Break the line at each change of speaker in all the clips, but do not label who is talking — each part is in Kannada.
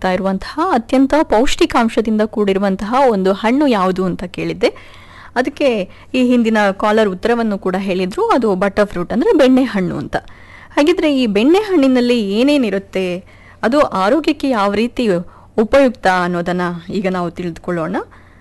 ಸಿಗ್ತಾ ಇರುವಂತಹ ಅತ್ಯಂತ ಪೌಷ್ಟಿಕಾಂಶದಿಂದ ಕೂಡಿರುವಂತಹ ಒಂದು ಹಣ್ಣು ಯಾವುದು ಅಂತ ಕೇಳಿದ್ದೆ ಅದಕ್ಕೆ ಈ ಹಿಂದಿನ ಕಾಲರ್ ಉತ್ತರವನ್ನು ಕೂಡ ಹೇಳಿದ್ರು ಅದು ಬಟರ್ ಫ್ರೂಟ್ ಅಂದರೆ ಬೆಣ್ಣೆ ಹಣ್ಣು ಅಂತ ಹಾಗಿದ್ರೆ ಈ ಬೆಣ್ಣೆ ಹಣ್ಣಿನಲ್ಲಿ ಏನೇನಿರುತ್ತೆ ಅದು ಆರೋಗ್ಯಕ್ಕೆ ಯಾವ ರೀತಿ ಉಪಯುಕ್ತ ಅನ್ನೋದನ್ನ ಈಗ ನಾವು ತಿಳಿದುಕೊಳ್ಳೋಣ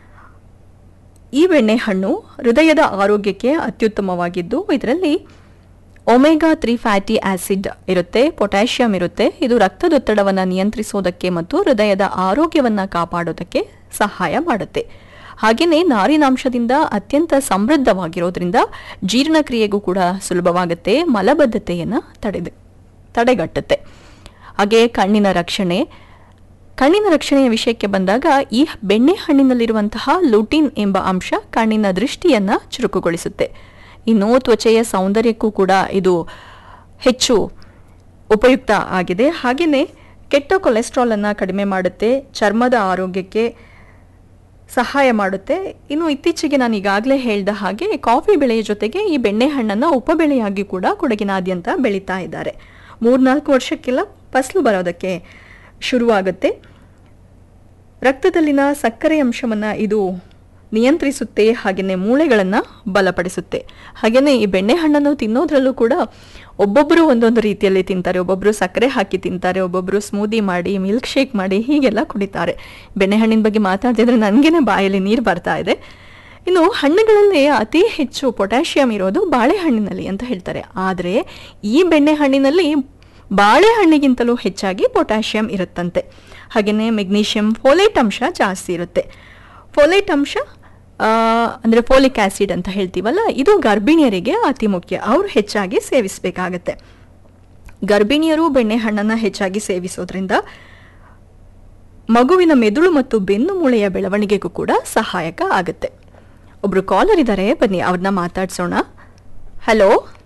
ಈ ಬೆಣ್ಣೆಹಣ್ಣು ಹೃದಯದ ಆರೋಗ್ಯಕ್ಕೆ ಅತ್ಯುತ್ತಮವಾಗಿದ್ದು ಇದರಲ್ಲಿ ಒಮೆಗಾ ತ್ರೀ ಫ್ಯಾಟಿ ಆಸಿಡ್ ಇರುತ್ತೆ ಪೊಟ್ಯಾಷಿಯಂ ಇರುತ್ತೆ ಇದು ರಕ್ತದೊತ್ತಡವನ್ನು ನಿಯಂತ್ರಿಸೋದಕ್ಕೆ ಮತ್ತು ಹೃದಯದ ಆರೋಗ್ಯವನ್ನು ಕಾಪಾಡೋದಕ್ಕೆ ಸಹಾಯ ಮಾಡುತ್ತೆ ಹಾಗೆಯೇ ನಾರಿನಾಂಶದಿಂದ ಅತ್ಯಂತ ಸಮೃದ್ಧವಾಗಿರೋದ್ರಿಂದ ಜೀರ್ಣಕ್ರಿಯೆಗೂ ಕೂಡ ಸುಲಭವಾಗುತ್ತೆ ಮಲಬದ್ಧತೆಯನ್ನು ತಡೆದು ತಡೆಗಟ್ಟುತ್ತೆ ಹಾಗೆ ಕಣ್ಣಿನ ರಕ್ಷಣೆ ಕಣ್ಣಿನ ರಕ್ಷಣೆಯ ವಿಷಯಕ್ಕೆ ಬಂದಾಗ ಈ ಬೆಣ್ಣೆ ಹಣ್ಣಿನಲ್ಲಿರುವಂತಹ ಲುಟಿನ್ ಎಂಬ ಅಂಶ ಕಣ್ಣಿನ ದೃಷ್ಟಿಯನ್ನ ಚುರುಕುಗೊಳಿಸುತ್ತೆ ಇನ್ನು ತ್ವಚೆಯ ಸೌಂದರ್ಯಕ್ಕೂ ಕೂಡ ಇದು ಹೆಚ್ಚು ಉಪಯುಕ್ತ ಆಗಿದೆ ಹಾಗೆಯೇ ಕೆಟ್ಟ ಕೊಲೆಸ್ಟ್ರಾಲ್ ಅನ್ನ ಕಡಿಮೆ ಮಾಡುತ್ತೆ ಚರ್ಮದ ಆರೋಗ್ಯಕ್ಕೆ ಸಹಾಯ ಮಾಡುತ್ತೆ ಇನ್ನು ಇತ್ತೀಚೆಗೆ ನಾನು ಈಗಾಗಲೇ ಹೇಳಿದ ಹಾಗೆ ಕಾಫಿ ಬೆಳೆಯ ಜೊತೆಗೆ ಈ ಬೆಣ್ಣೆಹಣ್ಣನ್ನು ಉಪಬೆಳೆಯಾಗಿ ಕೂಡ ಕೊಡಗಿನಾದ್ಯಂತ ಬೆಳೀತಾ ಇದ್ದಾರೆ ಮೂರ್ನಾಲ್ಕು ವರ್ಷಕ್ಕೆಲ್ಲ ಫಸಲು ಬರೋದಕ್ಕೆ ಶುರುವಾಗುತ್ತೆ ರಕ್ತದಲ್ಲಿನ ಸಕ್ಕರೆ ಅಂಶವನ್ನು ಇದು ನಿಯಂತ್ರಿಸುತ್ತೆ ಹಾಗೆಯೇ ಮೂಳೆಗಳನ್ನು ಬಲಪಡಿಸುತ್ತೆ ಹಾಗೆಯೇ ಈ ಬೆಣ್ಣೆಹಣ್ಣನ್ನು ತಿನ್ನೋದ್ರಲ್ಲೂ ಕೂಡ ಒಬ್ಬೊಬ್ಬರು ಒಂದೊಂದು ರೀತಿಯಲ್ಲಿ ತಿಂತಾರೆ ಒಬ್ಬೊಬ್ಬರು ಸಕ್ಕರೆ ಹಾಕಿ ತಿಂತಾರೆ ಒಬ್ಬೊಬ್ಬರು ಸ್ಮೂದಿ ಮಾಡಿ ಮಿಲ್ಕ್ ಶೇಕ್ ಮಾಡಿ ಹೀಗೆಲ್ಲ ಕುಡಿತಾರೆ ಬೆಣ್ಣೆಹಣ್ಣಿನ ಬಗ್ಗೆ ಮಾತಾಡ್ತಿದ್ರೆ ನನಗೇನೆ ಬಾಯಲ್ಲಿ ನೀರು ಬರ್ತಾ ಇದೆ ಇನ್ನು ಹಣ್ಣುಗಳಲ್ಲಿ ಅತಿ ಹೆಚ್ಚು ಪೊಟ್ಯಾಷಿಯಂ ಇರೋದು ಬಾಳೆಹಣ್ಣಿನಲ್ಲಿ ಅಂತ ಹೇಳ್ತಾರೆ ಆದರೆ ಈ ಬೆಣ್ಣೆಹಣ್ಣಿನಲ್ಲಿ ಬಾಳೆಹಣ್ಣಿಗಿಂತಲೂ ಹೆಚ್ಚಾಗಿ ಪೊಟ್ಯಾಷಿಯಂ ಇರುತ್ತಂತೆ ಹಾಗೆಯೇ ಮೆಗ್ನೀಷಿಯಂ ಫೋಲೇಟ್ ಅಂಶ ಜಾಸ್ತಿ ಇರುತ್ತೆ ಫೋಲೇಟ್ ಅಂಶ ಆ, ಅಂದ್ರೆ ಫೋಲಿಕ್ ಆಸಿಡ್ ಅಂತ ಹೇಳ್ತೀವಲ್ಲ ಇದು ಗರ್ಭಿಣಿಯರಿಗೆ ಅತಿ ಮುಖ್ಯ ಅವರು ಹೆಚ್ಚಾಗಿ ಸೇವಿಸಬೇಕಾಗತ್ತೆ ಗರ್ಭಿಣಿಯರು ಬೆಣ್ಣೆಹಣ್ಣನ್ನು ಹೆಚ್ಚಾಗಿ ಸೇವಿಸೋದ್ರಿಂದ ಮಗುವಿನ ಮೆದುಳು ಮತ್ತು ಬೆನ್ನು ಮೂಳೆಯ ಬೆಳವಣಿಗೆಗೂ ಕೂಡ ಸಹಾಯಕ ಆಗುತ್ತೆ ಒಬ್ರು ಕಾಲರ್ ಇದ್ದಾರೆ ಬನ್ನಿ ಅವ್ರನ್ನ ಮಾತಾಡ್ಸೋಣ ಹಲೋ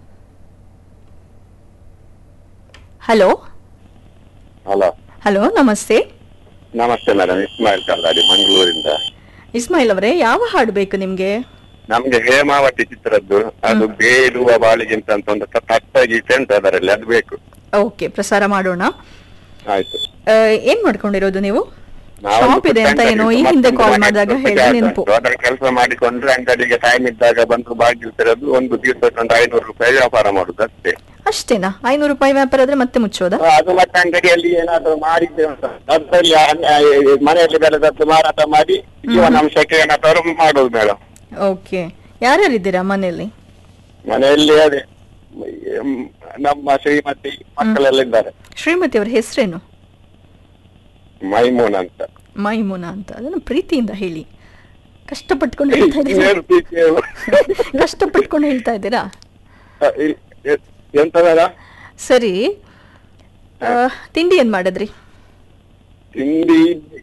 ಹಲೋ
ಹಲೋ
ಹಲೋ ನಮಸ್ತೆ
ನಮಸ್ತೆ ಮೇಡಮ್ ಇಸ್ಮಾಯಿಲ್ ಕಲ್ಲಾಡಿ ಮಂಗಳೂರಿಂದ
ಇಸ್ಮಾಯಿಲ್ ಅವರೇ ಯಾವ ಹಾಡು ಬೇಕು ನಿಮ್ಗೆ
ನಮ್ಗೆ ಹೇಮಾವತಿ ಚಿತ್ರದ್ದು ಅದು ಬೇಡುವ ಬಾಳಿಗಿಂತ ಅಂತ ಒಂದು ತ- ತಟ್ಟ ಗೀತೆ ಉಂಟು ಅದರಲ್ಲಿ ಅದು ಬೇಕು
ಓಕೆ ಪ್ರಸಾರ ಮಾಡೋಣ
ಆಯ್ತು
ಆ, ಏನ್ ಮಾಡ್ಕೊಂಡಿರೋದು ನೀವು
ನಾವು
ಶಾಪ್ ಇದೆ ಅಂತ ಏನೋ ಈ ಹಿಂದೆ ಕಾಲ್ ಮಾಡಿದಾಗ ಹೇಳಿ ನೆನಪು
ಅದರ ಕೆಲಸ ಮಾಡಿಕೊಂಡ್ರೆ ಅಂಗಡಿಗೆ ಟೈಮ್ ಇದ್ದಾಗ ಬಂದು ಬಾಗಿಲು ತೆರೆದು ಒಂದು ದಿವಸಕ್ಕೆ ಒಂದು ಐನೂರು ರೂಪಾಯಿ ವ್ಯಾಪಾರ ಮಾಡುದು ಅಷ್ಟೇ
ಅಷ್ಟೇನಾ ಐನೂರು ರೂಪಾಯಿ ವ್ಯಾಪಾರ ಆದ್ರೆ ಮತ್ತೆ ಮುಚ್ಚೋದಾ
ಅದು ಮತ್ತೆ ಅಂಗಡಿಯಲ್ಲಿ ಏನಾದ್ರು ಮಾಡಿದ್ದೇವೆ ಅಂತ ಅದರಲ್ಲಿ ಆ- ಆ- ಮನೆಯಲ್ಲಿ ಬೆಳೆದದ್ದು ಮಾರಾಟ ಮಾಡಿ ಜೀವನಾಂಶಕ್ಕೆ ಏನಾದ್ರು ಮಾಡೋದು ಮೇಡಮ್
ಓಕೆ ಯಾರ್ಯಾರಿದ್ದೀರಾ ಮನೆಯಲ್ಲಿ
ಮನೆಯಲ್ಲಿ ಅದೇ ಮ್, ನಮ್ಮ ಶ್ರೀಮತಿ ಮಕ್ಕಳೆಲ್ಲ ಇದ್ದಾರೆ
ಶ್ರೀಮತಿ ಅವರ ಹೆಸರೇನು
ಮೈಮೂನ್ ಅಂತ
ಮೈಮುನಾ ಅಂತ ಅದನ್ನು ಪ್ರೀತಿಯಿಂದ ಹೇಳಿ ಕಷ್ಟಪಟ್ಕೊಂಡು ಹೇಳ್ತಾ ಇದ್ದೀರಾ
ಇನ್ನೇನು ಪ್ರೀತಿಯು?
ಕಷ್ಟಪಟ್ಕೊಂಡು ಹೇಳ್ತಾ ಇದ್ದೀರಾ
ಅ, ಇ- ಎ- ಎಂತ ಬೇಡ
ಸರಿ ಆ, ತಿಂಡಿ ಏನ್ ಮಾಡಿದ್ರಿ
ತಿಂಡಿ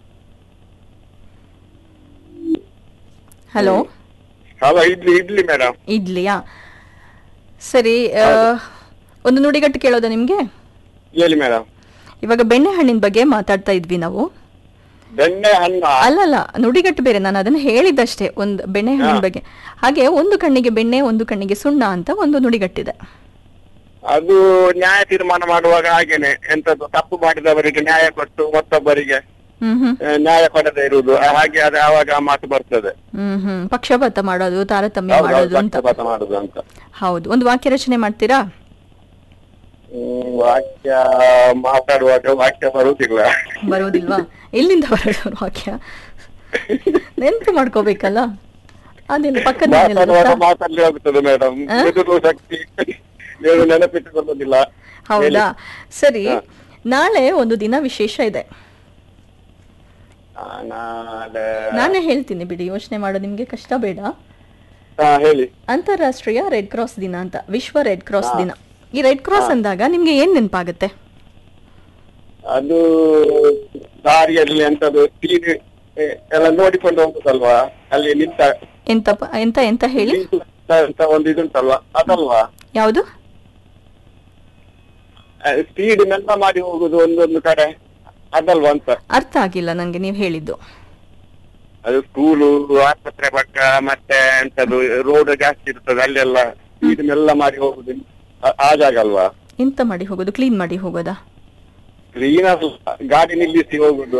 ಹಲೋ
ಅವ ಇಡ್ಲಿ ಇಡ್ಲಿ ಮೇಡಮ್
ಇಡ್ಲಿಯಾ ಸರಿ ಆ, ಒಂದು ನುಡಿಗಟ್ಟು ಕೇಳೋದಾ ನಿಮ್ಗೆ
ಹೇಳಿ ಮೇಡಮ್
ಇವಾಗ ಬೆಣ್ಣೆ ಹಣ್ಣಿನ ಬಗ್ಗೆ ಮಾತಾಡ್ತಾ ಇದ್ವಿ ನಾವು
ಬೆಣ್ಣೆ ಹಣ್ಣು
ಅಲ್ಲಲ್ಲ ನುಡಿಗಟ್ಟು ಬೇರೆ ನಾನು ಅದನ್ನ ಹೇಳಿದಷ್ಟೇ ಒಂದು ಬೆಣ್ಣೆ ಹಣ್ಣಿನ ಬಗ್ಗೆ ಹಾಗೆ ಒಂದು ಕಣ್ಣಿಗೆ ಬೆಣ್ಣೆ ಒಂದು ಕಣ್ಣಿಗೆ ಸುಣ್ಣ ಅಂತ ಒಂದು ನುಡಿಗಟ್ಟಿದೆ
ಅದು ನ್ಯಾಯ ತೀರ್ಮಾನ ಮಾಡುವಾಗ ಹಾಗೇನೆ ಎಂತದ್ದು ತಪ್ಪು ಮಾಡಿದವರಿಗೆ ನ್ಯಾಯ ಕೊಟ್ಟು ಮತ್ತೊಬ್ಬರಿಗೆ
ಹ್ಮ್ ಹ್ಮ್
ಆ, ನ್ಯಾಯ ಕೊಡದೇ ಇರುವುದು ಆ, ಹಾಗೆ ಅದು ಆವಾಗ ಆ ಮಾತು ಬರ್ತದೆ
ಹ್ಮ್ ಹ್ಮ್ ಪಕ್ಷಪಾತ ಮಾಡೋದು ತಾರತಮ್ಯ
ಹೌದು, ಹೌದು,
ಮಾಡೋದು ಅಂತ
ಪಕ್ಷಪಾತ ಮಾಡುದು ಅಂತ
ಹೌದು ಒಂದು ವಾಕ್ಯ ರಚನೆ ಮಾಡ್ತೀರಾ
ಹ್ಮ್, ವಾಕ್ಯ ಮಾತಾಡುವಾಗ ವಾಕ್ಯ ಬರುವುದಿಲ್ಲ
ಬರೋದಿಲ್ವಾ ಎಲ್ಲಿಂದ ಬರೋದು ವಾಕ್ಯ ನೆನಪು ಮಾಡ್ಕೋಬೇಕಲ್ಲ ಅದೆಲ್ಲ ಪಕ್ಕದ ಮನೆಯಲ್ಲಿ
ಮಾತಾಡುವಾಗ
ಇರುತ್ತಾ?
ಮಾತಲ್ಲಿ ಹೋಗುತ್ತದೆ ಮೇಡಮ್
ಆ?
ಎದುರು ಶಕ್ತಿ ಏನು ನೆನಪಿಟ್ಟುಕೊಳ್ಳುವುದಿಲ್ಲ
ಹೌದಾ ಸರಿ
ಹಾ.
ನಾಳೆ ಒಂದು ದಿನ ವಿಶೇಷ ಇದೆ
ಆ, ನಾಳೆ
ನಾನೇ ಹೇಳ್ತೀನಿ ಬಿಡಿ ಯೋಚನೆ ಮಾಡೋ ನಿಮ್ಗೆ ಕಷ್ಟ ಬೇಡ
ಹಾ ಹೇಳಿ
ಅಂತಾರಾಷ್ಟ್ರೀಯ ರೆಡ್ ಕ್ರಾಸ್ ದಿನ ಅಂತ ವಿಶ್ವ ರೆಡ್ ಕ್ರಾಸ್ ದಿನ ಈ ರೆಡ್ ಕ್ರಾಸ್ ಅಂದಾಗ ನಿಮ್ಗೆ ಏನ್ ನೆನಪಾಗುತ್ತೆ
ಅದು ದಾರಿಯಲ್ಲಿ ಎಂತದು ಟಿವಿ ಎಲ್ಲ ನೋಡಿಕೊಂಡು ಹೋಗುದಲ್ವಾ ಅಲ್ಲಿ ನಿಂತ
ಎಂತ ಎಂತ ಎಂತ ಹೇಳಿ
ಅಂತ ಒಂದು ಇದುಂಟಲ್ವಾ ಅದಲ್ವಾ
ಯಾವುದು
ಸ್ಪೀಡ್ ಮೆಲ್ಲ ಮಾಡಿ ಹೋಗುದು ಒಂದೊಂದು ಕಡೆ ಅದಲ್ವಾ ಅಂತ
ಅರ್ಥ ಆಗಿಲ್ಲ ನಂಗೆ ನೀವು ಹೇಳಿದ್ದು
ಅದು ಸ್ಕೂಲು ಆಸ್ಪತ್ರೆ ಪಕ್ಕ ಮತ್ತೆ ಎಂತದು ರೋಡ್ ಜಾಸ್ತಿ ಇರ್ತದೆ ಅಲ್ಲೆಲ್ಲ ಸ್ಪೀಡ್ ಮೆಲ್ಲ ಮಾಡಿ ಹೋಗುದು ಆ- ಆ ಜಾಗ ಅಲ್ವಾ
ಎಂತ ಮಾಡಿ ಹೋಗೋದು ಕ್ಲೀನ್ ಮಾಡಿ ಹೋಗೋದಾ
ಕ್ಲೀನ್ ಗಾಡಿ ನಿಲ್ಲಿಸಿ ಹೋಗುದು